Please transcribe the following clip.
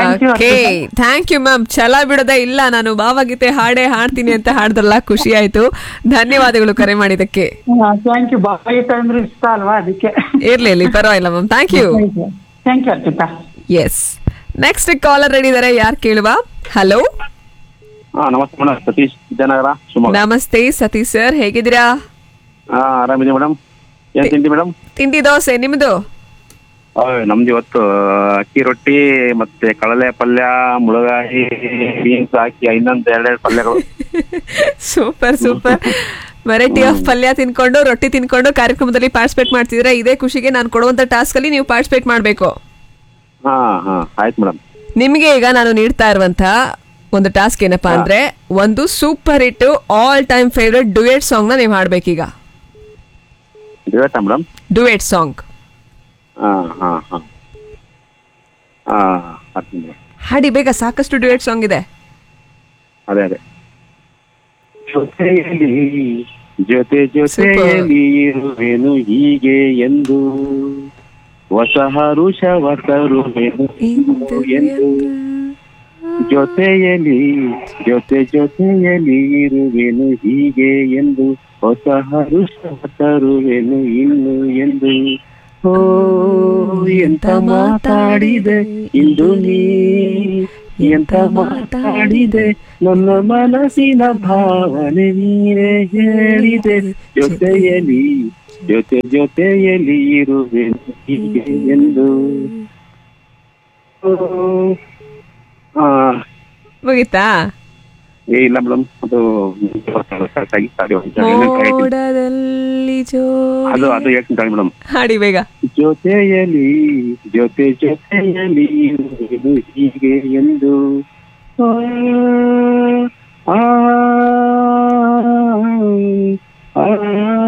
Thank you, okay thank you ma'am ಛಲ ಬಿಡದೆ ಇಲ್ಲ ನಾನು ಭಾವಗೀತೆ ಹಾಡೇ ಹಾಡ್ತೀನಿ ಅಂತ ಹಾಡ್ದಲ್ಲ ಖುಷಿ ಆಯ್ತು ಧನ್ಯವಾದಗಳು ಕರೆ ಮಾಡಿದ್ದಕ್ಕೆ ಥ್ಯಾಂಕ್ ಯು ಭಾವಗೀತೆ ಅಂದ್ರೆ ಇಷ್ಟ ಅಲ್ವಾ ಅದಕ್ಕೆ ಇರ್ಲಿ ಇರ್ಲಿ ಪರವಾಗಿಲ್ಲ ma'am thank you thank you Arpitha yes next caller ready ಇದಾರೆ ಯಾರು ಕೇಳುವ ಹಲೋ ಹಾ ನಮಸ್ತೆ ಮೇಡಮ್ ಸತೀಶ್ ವಿದ್ಯಾನಗರ ಶಿವಮೊಗ್ಗ ನಮಸ್ತೆ ಸತೀಶ್ ಸರ್ ಹೇಗಿದ್ದೀರಾ ಹಾ ಆರಾಮಿದೆ ಮೇಡಮ್ ಏನ್ ತಿಂಡಿ ಮೇಡಮ್ ತಿಂಡಿ ದೋಸೆ ನಿಮ್ದು ನಮ್ದು ಇವತ್ತು ಅಕ್ಕಿ ರೊಟ್ಟಿ ಮತ್ತೆ ಕಡಲೆ ಪಲ್ಯ ಮುಳಗಾಯಿ ಬೀನ್ಸ್ ಹಾಕಿ ಇನ್ನೊಂದು ಎರಡೆರಡು ಪಲ್ಯಗಳು ಸೂಪರ್ ಸೂಪರ್ ವೆರೈಟಿ ಆಫ್ ಪಲ್ಯ ತಿನ್ಕೊಂಡು ರೊಟ್ಟಿ ತಿನ್ಕೊಂಡು ಕಾರ್ಯಕ್ರಮದಲ್ಲಿ ಪಾರ್ಟಿಸಿಪೇಟ್ ಮಾಡ್ತಿದ್ರೆ ಇದೇ ಖುಷಿಗೆ ನಾನು ಕೊಡುವಂತ ಟಾಸ್ಕ್ ಅಲ್ಲಿ ನೀವು ಪಾರ್ಟಿಸಿಪೇಟ್ ಮಾಡಬೇಕು ಹಾ ಹಾ ಆಯ್ತು ಮೇಡಮ್ ನಿಮಗೆ ಈಗ ನಾನು ನೀಡ್ತಾ ಇರುವಂತ ಒಂದು ಟಾಸ್ಕ್ ಏನಪ್ಪಾ ಅಂದ್ರೆ ಒಂದು super hit all time favourite duet song ನ ನೀವು ಹಾಡ್ಬೇಕೀಗ ಇವತ್ತಾ ಮೇಡಮ್ ಡುಯೆಟ್ ಸಾಂಗ್ ಹಾ ಹಾ ಹಾ ಹಾ ಹಾಕ್ತೀನಿ ಮೇಡಮ್ ಹಾಡಿ ಬೇಗ ಸಾಕಷ್ಟು ಡುಯೆಟ್ ಸಾಂಗ್ ಇದೆ ಅದೇ ಅದೇ ಜೊತೆಯಲ್ಲಿ ಜೊತೆ ಜೊತೆಯಲ್ಲಿ ಇರುವೆನು ಹೀಗೆ ಎಂದು ಹೊಸ ಹರುಷವ ತರುವೆನು ಎಂದು ಜೊತೆಯಲ್ಲಿ ಜೊತೆ ಜೊತೆಯಲ್ಲಿ ಇರುವೆನು ಹೀಗೆ ಎಂದು ಹೊಸ ಹರುಷವ ತರುವೆನು ಇನ್ನು ಎಂದು ಓ ಎಂತ ಮಾತಾಡಿದೆ ಇಂದು ನೀ ಎಂತ ಮಾತಾಡಿದೆ ನನ್ನ ಮನಸ್ಸಿನ ಭಾವನೆ ನೀನೇ ಹೇಳಿದೆ ಜೊತೆಯಲ್ಲಿ ಜೊತೆ ಜೊತೆಯಲ್ಲಿ ಇರುವೆನು ಹೀಗೆ ಎಂದು ಓ, ಆ, ಮುಗಿತಾ ಏ ಇಲ್ಲ ಮೇಡಮ್ ಅದು ಕರೆಕ್ಟ್ ಆಗಿ ಸಾರಿ ಹೋಯ್ತು. ಇನ್ನೊಂದ್ ಕೈ ಐತಿ. ಮೋಡದಲ್ಲಿ ಜೋ ಅದು ಅದು ಹೇಳ್ತೀನಿ ಮೇಡಮ್ ಹಾಡಿ ಬೇಗ ಜೊತೆಯಲ್ಲಿ ಜೊತೆ ಜೊತೆಯಲ್ಲಿ ಇರುವೆನು ಹೀಗೆ ಎಂದು ಆ, ಆ, ಆ,